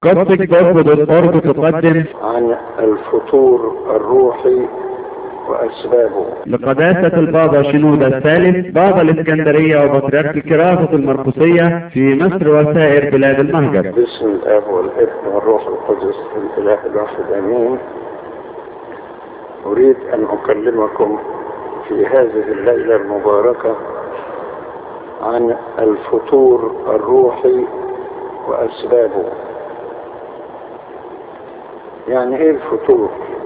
قصدك برضه بالأرض تقدم عن الفطور الروحي وأسبابه لقداسة البابا شنودة الثالث بابا الإسكندرية وبطريرك الكراسة المرقسية في مصر وسائر بلاد المهجر باسم الآب والابن والروح القدس الإله الواحد آمين أريد أن أكلمكم في هذه الليلة المباركة عن الفطور الروحي وأسبابه يعني إيه الفطور؟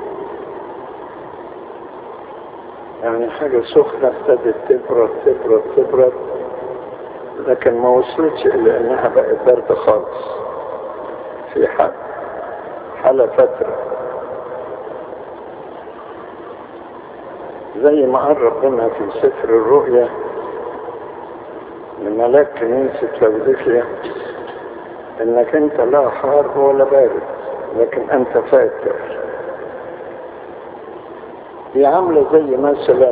يعني حاجة سخنة ابتدت تبرد تبرد تبرد لكن ما وصلتش إلى إنها بقت برد خالص في حال حالة فترة زي ما قال ربنا في سفر الرؤيا لملاك كنيسة فيلادلفيا انك انت لا حار ولا بارد لكن انت فاتر هي عاملة زي مثلا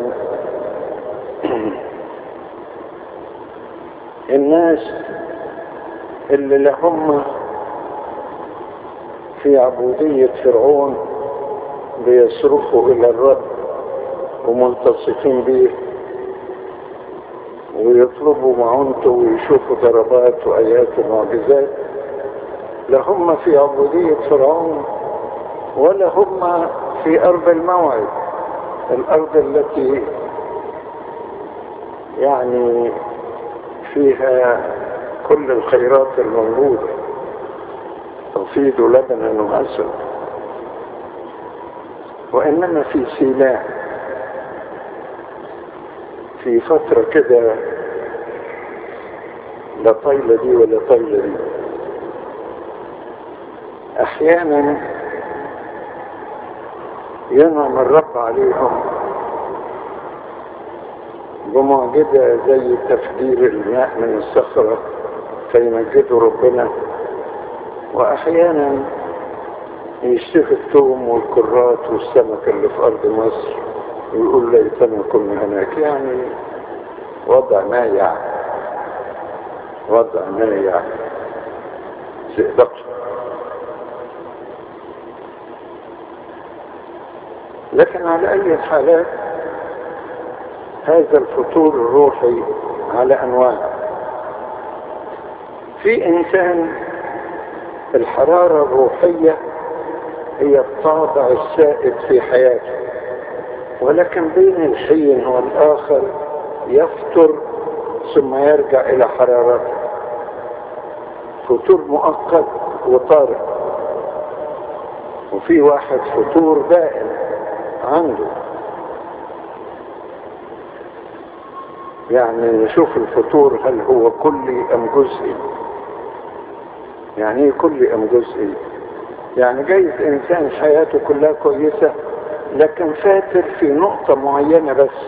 الناس اللي لهم في عبودية فرعون بيصرخوا إلى الرب وملتصقين به ويطلبوا معونته ويشوفوا ضربات وآيات ومعجزات لا هم في عبودية فرعون ولا هم في أرض الموعد الأرض التي يعني فيها كل الخيرات الموجودة تفيض لبنا وعسل وإنما في سيناء في فترة كده لا طايلة دي ولا طايلة دي أحيانا ينعم الرب عليهم بمعجزة زي تفجير الماء من الصخرة فيمجدوا ربنا وأحيانا يشتكي التوم والكرات والسمك اللي في أرض مصر ويقول ليتنا كنا هناك يعني وضع مايع وضع مايع صدق لكن على أي حالات هذا الفطور الروحي على أنواع في إنسان الحرارة الروحية هي الطابع السائد في حياته ولكن بين الحين والآخر يفتر ثم يرجع إلى حرارته فطور مؤقت وطارئ وفي واحد فطور دائم عنده يعني نشوف الفطور هل هو كلي أم جزئي يعني ايه كلي أم جزئي يعني جايز إنسان حياته كلها كويسة لكن فاتر في نقطة معينة بس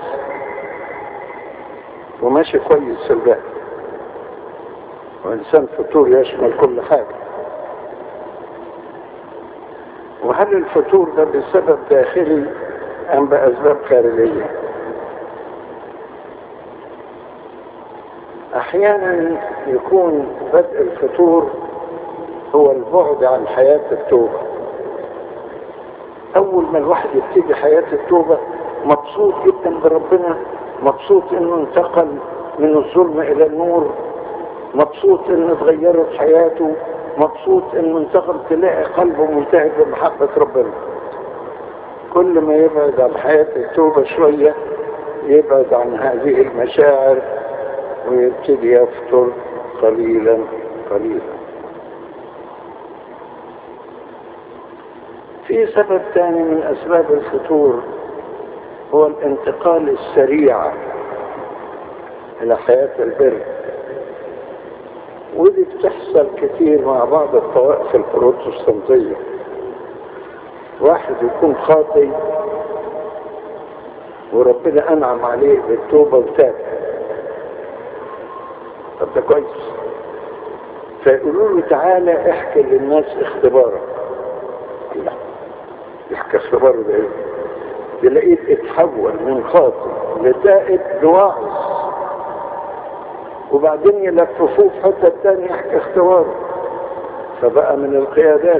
وماشي كويس في الباقي وإنسان فطور يشمل كل حاجة وهل الفطور ده بسبب داخلي أم بأسباب خارجية أحيانا يكون بدء الفطور هو البعد عن حياة التوبة أول ما الواحد يبتدي حياة التوبة مبسوط جدا بربنا مبسوط إنه انتقل من الظلم إلى النور مبسوط إنه اتغيرت حياته مبسوط إنه انتقل تلاقي قلبه ملتهب بمحبة ربنا كل ما يبعد عن حياة التوبة شوية يبعد عن هذه المشاعر ويبتدي يفطر قليلا قليلا في سبب ثاني من أسباب الفتور هو الانتقال السريع إلى حياة البر ودي بتحصل كتير مع بعض الطوائف البروتستانتية واحد يكون خاطي وربنا أنعم عليه بالتوبة وتاب طب ده كويس فيقولوا له تعالى احكي للناس اختبارك الله يحكي اختباره ده ايه تلاقيه اتحول من خاطئ لتائب لواعظ وبعدين يلففوه في حته تانية يحكي اختباره فبقى من القيادات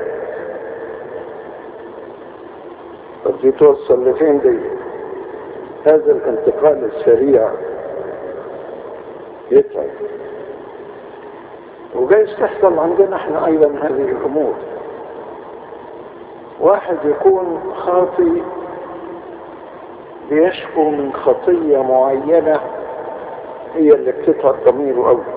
طب دي توصل لفين دي هذا الانتقال السريع يتعب وجايز تحصل عندنا احنا ايضا هذه الامور واحد يكون خاطي بيشكو من خطية معينة هي اللي بتتعب ضميره قوي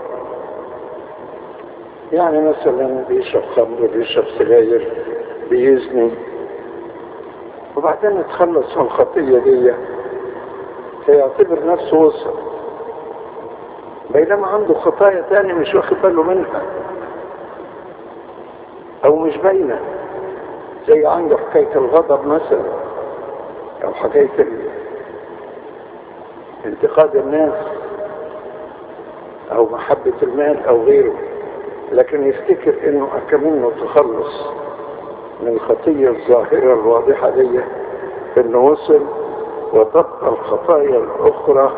يعني مثلا بيشرب خمر بيشرب سجاير بيزني وبعدين يتخلص من الخطية دي فيعتبر نفسه وصل بينما عنده خطايا تاني مش واخد باله منها او مش باينه زي عنده حكايه الغضب مثلا او حكايه انتقاد الناس او محبه المال او غيره لكن يفتكر انه اكمنه تخلص من الخطيه الظاهره الواضحه دي انه وصل وتبقى الخطايا الاخرى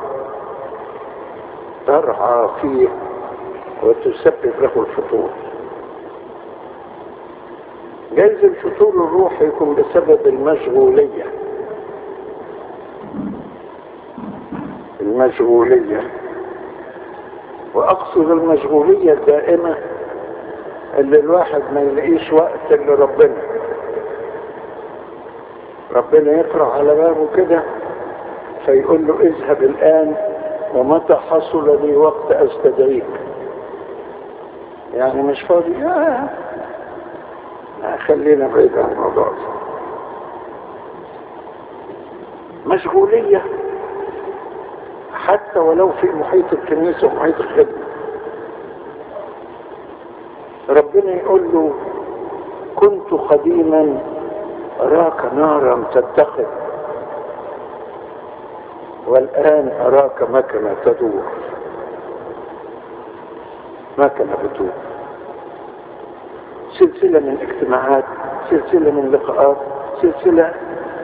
ترعى فيه وتسبب له الفتور جايز الفتور الروحي يكون بسبب المشغولية المشغولية وأقصد المشغولية الدائمة اللي الواحد ما يلاقيش وقت لربنا ربنا يقرأ على بابه كده فيقول له اذهب الآن ومتى حصل لي وقت استدعيك يعني مش فاضي آه. خلينا بعيد عن الموضوع ده مشغولية حتى ولو في محيط الكنيسة ومحيط الخدمة ربنا يقول له كنت قديما أراك نارا تتخذ والآن أراك مكنة تدور مكنة بتدور سلسلة من اجتماعات سلسلة من لقاءات سلسلة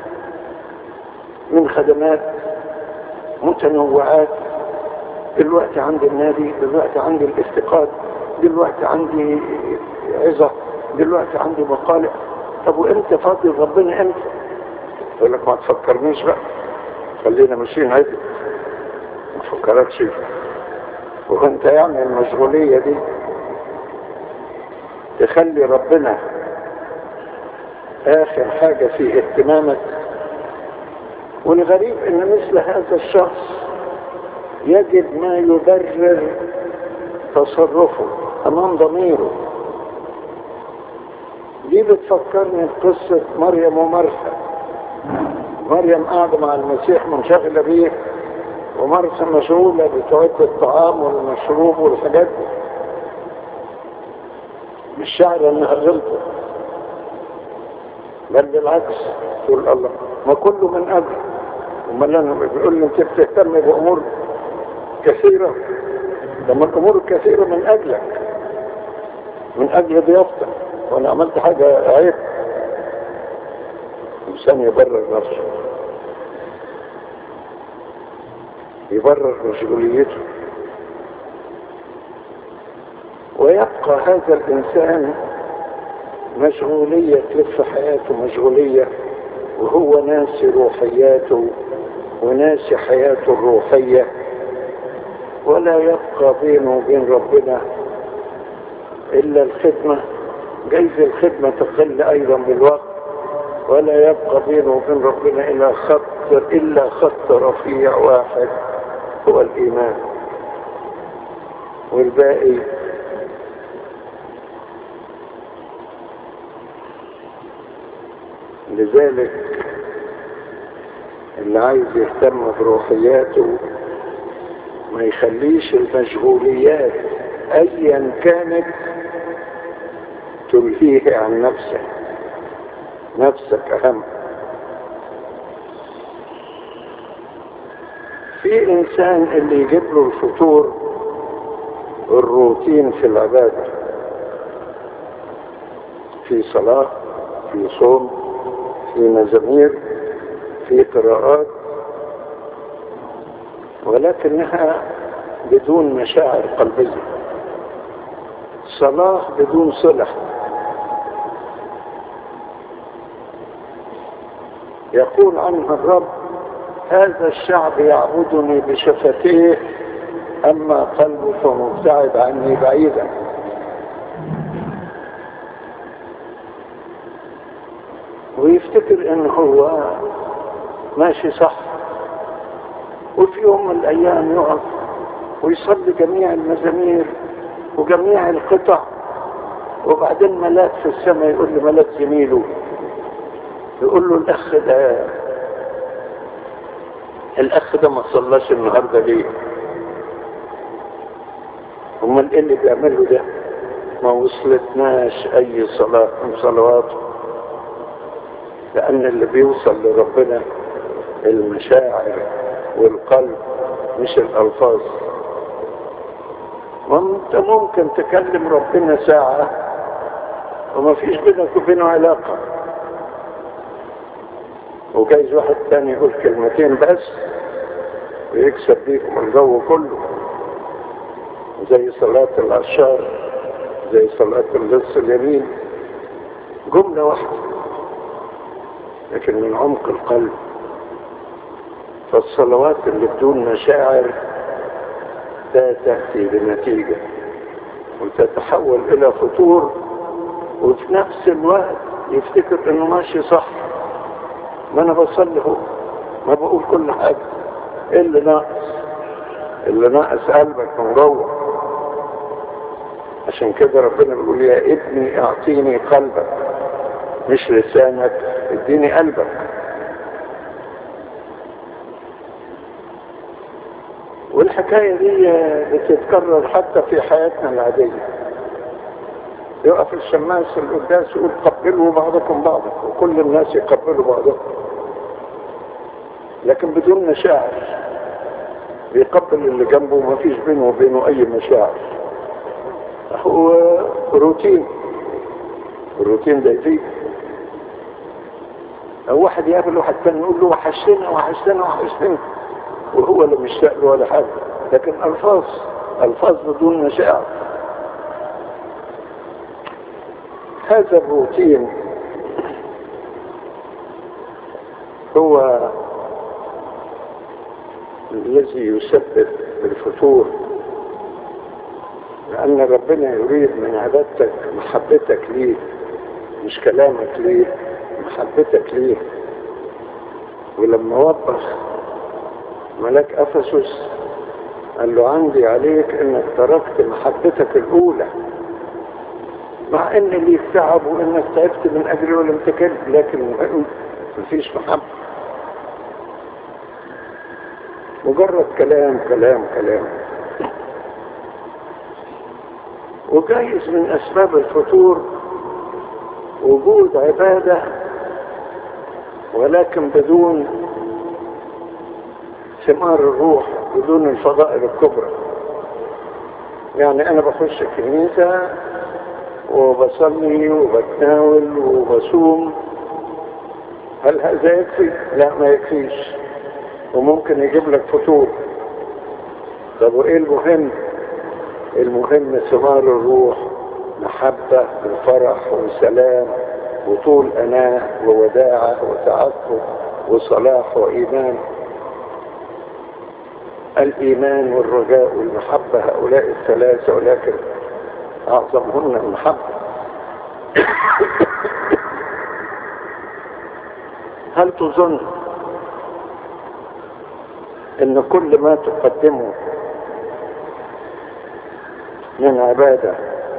من خدمات متنوعات دلوقتي عندي النادي دلوقتي عندي الافتقاد دلوقتي عندي عظة دلوقتي عندي مقالع طب وامتى فاضي ربنا امتى يقول لك ما تفكرنيش بقى خلينا ماشيين عدل ما تفكركش فيه وانت يعني المشغولية دي تخلي ربنا اخر حاجة في اهتمامك والغريب ان مثل هذا الشخص يجد ما يبرر تصرفه امام ضميره دي بتفكرني بقصة مريم ومرثا مريم قاعدة مع المسيح منشغلة بيه ومرثا مشغولة بتوعية الطعام والمشروب والحاجات دي مش شاعرة انها غلطت بل بالعكس تقول الله ما كله من اجل امال انا بيقول لي انت بتهتم بامور كثيرة لما الامور الكثيرة من اجلك من اجل ضيافتك وانا عملت حاجة عيب انسان يبرر نفسه يبرر مشغوليته ويبقى هذا الانسان مشغولية تلف حياته مشغولية وهو ناسي روحياته وناسي حياته الروحية ولا يبقى بينه وبين ربنا إلا الخدمة جيز الخدمة تقل أيضا بالوقت ولا يبقى بينه وبين ربنا إلا خط إلا خط رفيع واحد هو الإيمان والباقي لذلك اللي عايز يهتم بروحياته ما يخليش المشغوليات ايا كانت تلهيه عن نفسك نفسك اهم في انسان اللي يجيب له الفطور الروتين في العبادة في صلاة في صوم في مزامير في قراءات ولكنها بدون مشاعر قلبية صلاة بدون صلة يقول عنها الرب هذا الشعب يعبدني بشفتيه أما قلبه فمبتعد عني بعيدا ويفتكر ان هو ماشي صح وفي يوم من الايام يقف ويصلي جميع المزامير وجميع القطع وبعدين ملاك في السماء يقول لملاك زميله يقول له الاخ ده الاخ ده ما صلاش النهارده ليه امال ايه اللي بيعمله ده ما وصلتناش اي صلاه من صلواته لأن اللي بيوصل لربنا المشاعر والقلب مش الألفاظ وانت ممكن تكلم ربنا ساعة وما فيش بينك وبينه علاقة وجايز واحد تاني يقول كلمتين بس ويكسب بيكم الجو كله زي صلاة الأشار زي صلاة اللص اليمين جملة واحدة لكن من عمق القلب فالصلوات اللي بدون مشاعر لا تأتي بنتيجة وتتحول إلى فطور وفي نفس الوقت يفتكر إنه ماشي صح ما أنا بصلي هو ما بقول كل حاجة إيه اللي ناقص اللي ناقص قلبك من جوه عشان كده ربنا بيقول يا ابني اعطيني قلبك مش لسانك اديني قلبك والحكاية دي بتتكرر حتى في حياتنا العادية يقف الشماس القداس يقول قبلوا بعضكم بعضا وكل الناس يقبلوا بعضهم لكن بدون مشاعر بيقبل اللي جنبه وما فيش بينه وبينه اي مشاعر هو روتين الروتين ده يفيد او واحد يقابل واحد تاني يقول له وحشتنا وحشتنا وحشتنا وهو اللي مشتاق له ولا حاجه لكن الفاظ الفاظ بدون مشاعر هذا الروتين هو الذي يسبب الفتور لأن ربنا يريد من عبادتك محبتك ليه مش كلامك ليه محبتك ليه ولما وضح ملاك أفسس قال له عندي عليك انك تركت محبتك الاولى مع ان ليك تعب وانك تعبت من اجل ولم تكن لكن مفيش محبة مجرد كلام كلام كلام وجايز من اسباب الفتور وجود عبادة ولكن بدون ثمار الروح بدون الفضائل الكبرى يعني انا بخش الكنيسة وبصلي وبتناول وبصوم هل هذا يكفي؟ لا ما يكفيش وممكن يجيب لك فتور طب وايه المهم؟ المهم ثمار الروح محبة وفرح وسلام وطول أناة ووداعة وتعفف وصلاح وإيمان الإيمان والرجاء والمحبة هؤلاء الثلاثة ولكن أعظمهن المحبة هل تظن أن كل ما تقدمه من عبادة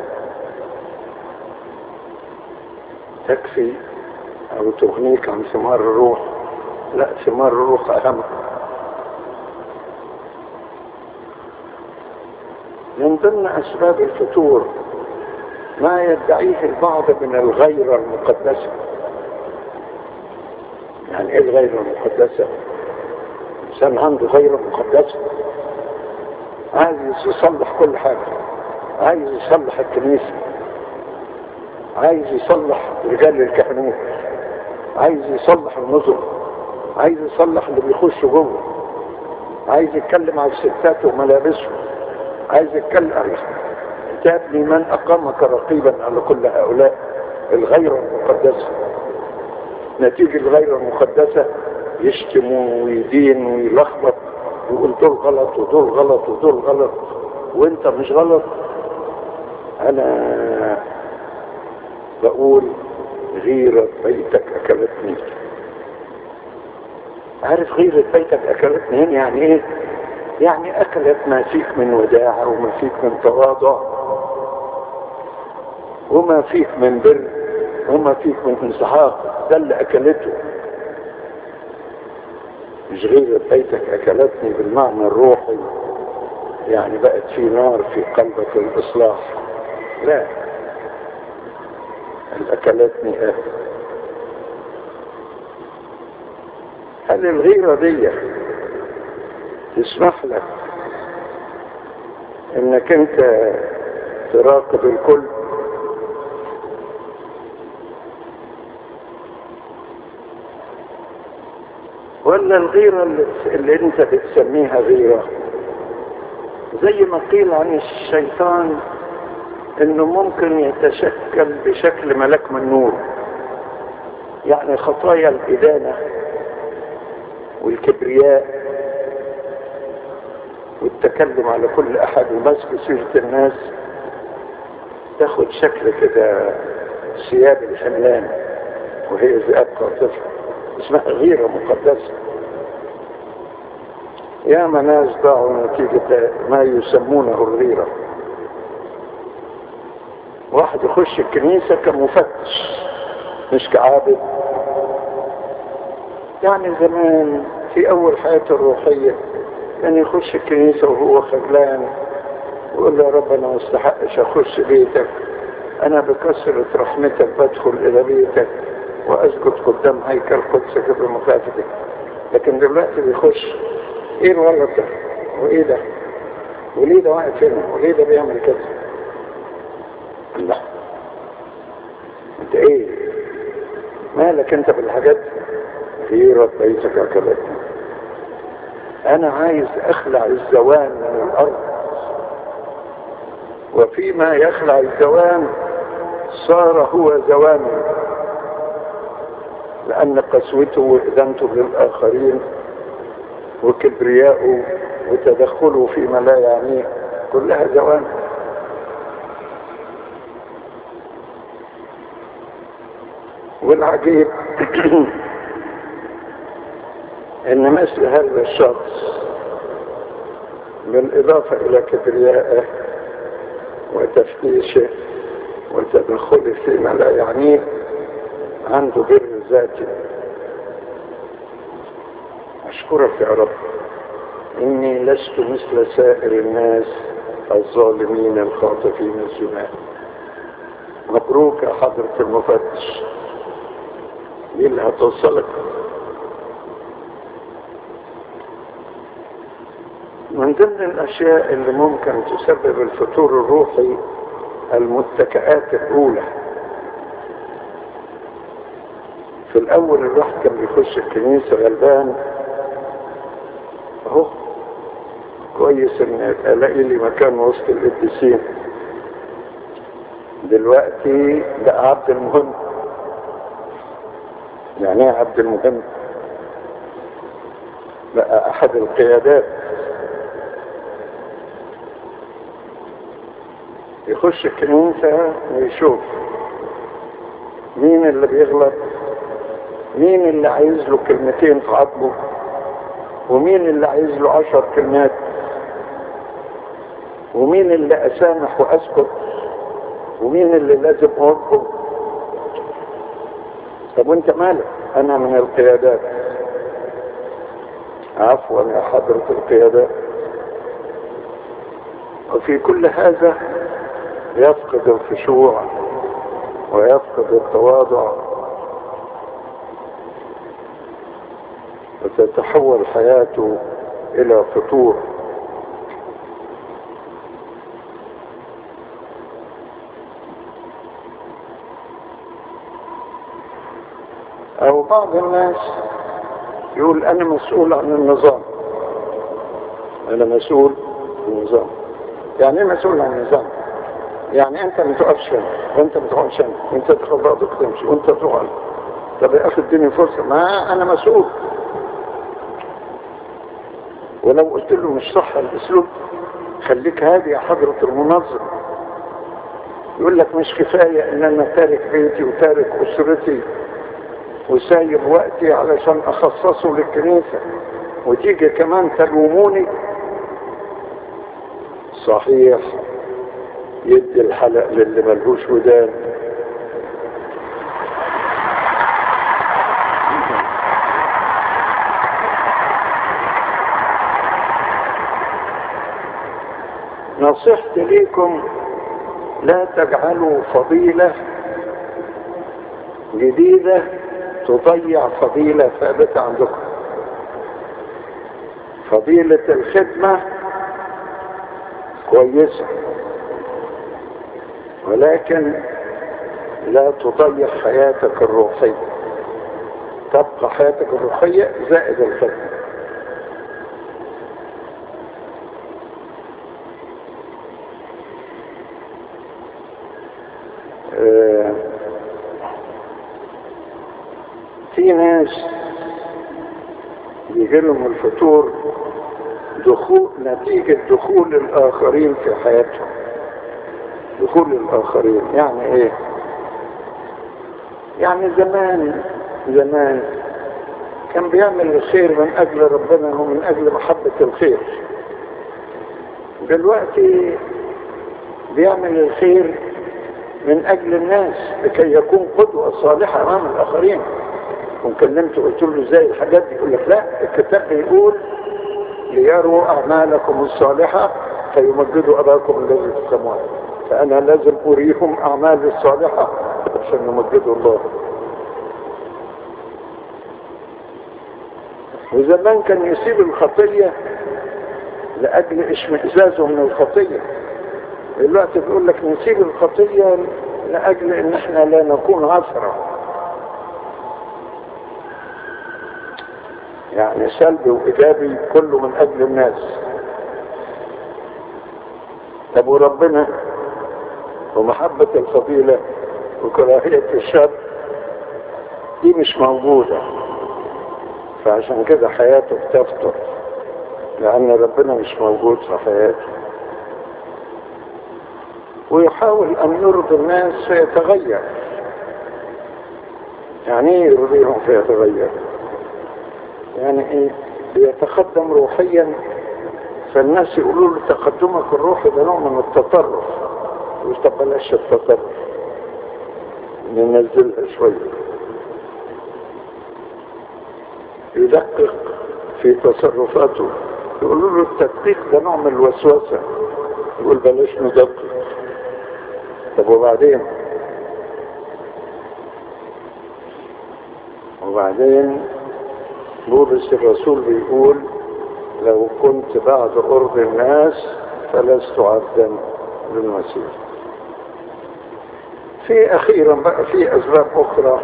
تكفي أو تغنيك عن ثمار الروح لا ثمار الروح أهم من ضمن أسباب الفتور ما يدعيه البعض من الغيرة المقدسة يعني ايه الغيرة المقدسة الإنسان عنده غيرة مقدسة عايز يصلح كل حاجة عايز يصلح الكنيسة عايز يصلح رجال الكهنوت عايز يصلح النظم عايز يصلح اللي بيخشوا جوه عايز يتكلم على الستات وملابسهم عايز يتكلم تابني من أقامك رقيبا على كل هؤلاء الغير المقدسة نتيجة الغير المقدسة يشتم ويدين ويلخبط ويقول دول غلط ودول غلط ودول غلط وانت مش غلط انا بقول غيرة بيتك اكلتني عارف غيرة بيتك اكلتني يعني ايه يعني اكلت ما فيك من وداعة وما فيك من تواضع وما فيك من بر وما فيك من انسحاق ده اللي اكلته مش غيرة بيتك اكلتني بالمعنى الروحي يعني بقت في نار في قلبك الاصلاح لا الاكلتني اه هل الغيرة دي تسمح لك انك انت تراقب الكل ولا الغيرة اللي, اللي انت بتسميها غيرة زي ما قيل عن الشيطان انه ممكن يتشكل بشكل ملك من نور يعني خطايا الإدانة والكبرياء والتكلم على كل أحد ومسك سيرة الناس تاخد شكل كده ثياب الحملان وهي ذئاب قاطفة اسمها غيرة مقدسة يا ناس ضاعوا نتيجة ما يسمونه الغيرة واحد يخش الكنيسة كمفتش مش كعابد يعني زمان في أول حياته الروحية كان يخش الكنيسة وهو خجلان ويقول له يا رب أنا ما استحقش أخش بيتك أنا بكثرة رحمتك بدخل إلى بيتك وأسجد قدام هيكل قدسك بمخافتك لكن دلوقتي بيخش إيه الغلط ده؟ وإيه ده؟ وليه ده واقف هنا؟ وليه ده بيعمل كده؟ لا انت ايه مالك انت بالحاجات غيرت بيتك اكلتني انا عايز اخلع الزوان من الارض وفيما يخلع الزوان صار هو زوانا لان قسوته واذنته للاخرين وكبرياءه وتدخله فيما لا يعنيه كلها زوان والعجيب ان مثل هذا الشخص بالاضافه الى كبريائه وتفتيشه وتدخله فيما لا يعنيه عنده بر ذاتي اشكرك يا رب اني لست مثل سائر الناس الظالمين الخاطفين الزمان مبروك يا حضرة المفتش دي اللي هتوصلك من ضمن الاشياء اللي ممكن تسبب الفتور الروحي المتكئات الاولى في الاول الواحد كان بيخش الكنيسة غلبان اهو كويس ان الاقي لي مكان وسط القديسين دلوقتي بقى عبد المهم يعني ايه عبد المهم بقى احد القيادات يخش الكنيسة ويشوف مين اللي بيغلط مين اللي عايز له كلمتين في عقبه ومين اللي عايز له عشر كلمات ومين اللي اسامح واسكت ومين اللي لازم اوقفه طب وانت مالك انا من القيادات عفوا يا حضرة القيادات وفي كل هذا يفقد الخشوع ويفقد التواضع وتتحول حياته الى فطور او بعض الناس يقول انا مسؤول عن النظام انا مسؤول عن النظام يعني ايه مسؤول عن النظام يعني انت ما تقفش هنا وانت ما تقعدش هنا وانت تاخد بعضك تمشي وانت تقعد طب يا اخي اديني فرصه ما انا مسؤول ولو قلت له مش صح الاسلوب خليك هادي يا حضرة المنظم يقول لك مش كفاية ان انا تارك بيتي وتارك اسرتي وسايب وقتي علشان اخصصه للكنيسة وتيجي كمان تلوموني صحيح يدي الحلق للي ملهوش ودان نصيحتي ليكم لا تجعلوا فضيلة جديدة تضيع فضيلة ثابتة عندكم فضيلة الخدمة كويسة ولكن لا تضيع حياتك الروحية تبقى حياتك الروحية زائد الخدمة آه، في ناس يجي لهم الفتور دخول نتيجة دخول الآخرين في حياتهم دخول الآخرين يعني إيه؟ يعني زمان زمان كان بيعمل الخير من أجل ربنا ومن أجل محبة الخير دلوقتي بيعمل الخير من أجل الناس لكي يكون قدوة صالحة أمام الآخرين وكلمته قلت له ازاي الحاجات دي يقول لك لا الكتاب بيقول ليروا أعمالكم الصالحة فيمجدوا أباكم الذي في السماوات فأنا لازم أريهم أعمالي الصالحة عشان يمجدوا الله وزمان كان يسيب الخطية لأجل اشمئزازه من الخطية دلوقتي بيقول لك نسيب الخطية لأجل إن احنا لا نكون عثرة يعني سلبي وإيجابي كله من أجل الناس طب وربنا ومحبة الفضيلة وكراهية الشر دي مش موجودة فعشان كده حياته بتفتر لأن ربنا مش موجود في حياته ويحاول أن يرضي الناس فيتغير يعني ايه يرضيهم فيتغير يعني ايه بيتقدم روحيا فالناس يقولوا له تقدمك الروحي ده نوع من التطرف يقول طب بلاش التطرف ننزلها شوية يدقق في تصرفاته يقولوا له التدقيق ده نوع من الوسوسة يقول بلاش ندقق طب وبعدين وبعدين بولس الرسول بيقول لو كنت بعد قرب الناس فلست عبدا للمسيح في اخيرا بقى في اسباب اخرى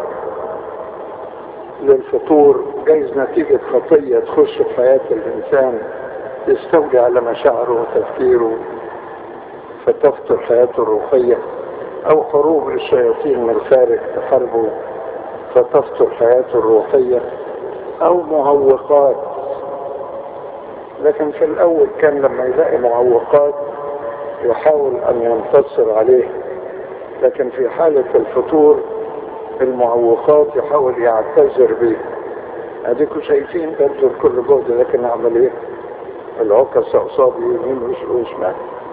للفطور جايز نتيجة خطية تخش في حياة الانسان تستولي على مشاعره وتفكيره فتفطر حياته الروحية او حروب الشياطين من الخارج تحاربه فتفطر حياته الروحية او معوقات لكن في الاول كان لما يلاقي معوقات يحاول ان ينتصر عليه لكن في حالة الفطور المعوقات يحاول يعتذر بيه اديكم شايفين بذل كل جهد لكن اعمل ايه العكس اصابي يمين وشمال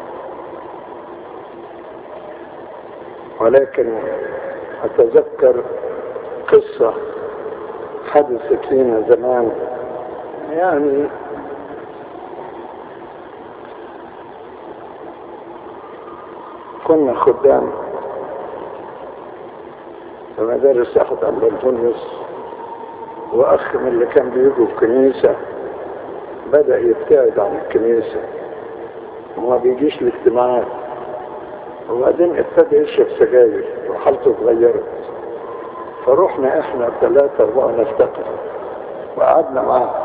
ولكن اتذكر قصة حدثت لنا زمان يعني كنا خدام في مدارس أحد أمبلتونيوس وأخ من اللي كان بيجوا في كنيسة بدأ يبتعد عن الكنيسة وما بيجيش الاجتماعات وبعدين ابتدى يشرب سجاير وحالته اتغيرت فروحنا احنا ثلاثة أربعة نفتقر وقعدنا معاه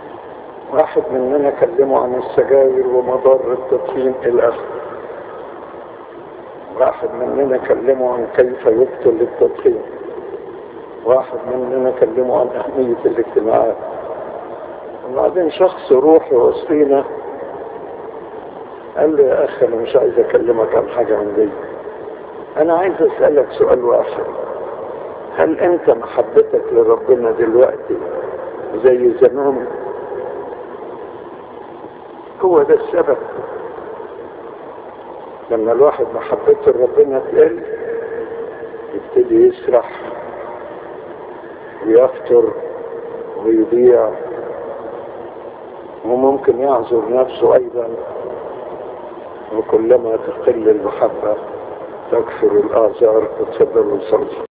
واحد مننا كلمه عن السجاير ومضار التدخين إلى آخره واحد مننا كلمه عن كيف يقتل التدخين واحد مننا كلمه عن أهمية الاجتماعات وبعدين شخص روحي وسطينا قال لي يا أخي أنا مش عايز أكلمك عن حاجة من دي أنا عايز أسألك سؤال واحد هل أنت محبتك لربنا دلوقتي زي زمان هو ده السبب لما الواحد محبته لربنا تقل يبتدي يسرح ويفتر ويضيع وممكن يعذر نفسه ايضا وكلما تقل المحبة تكثر الاعذار وتفضل وصلي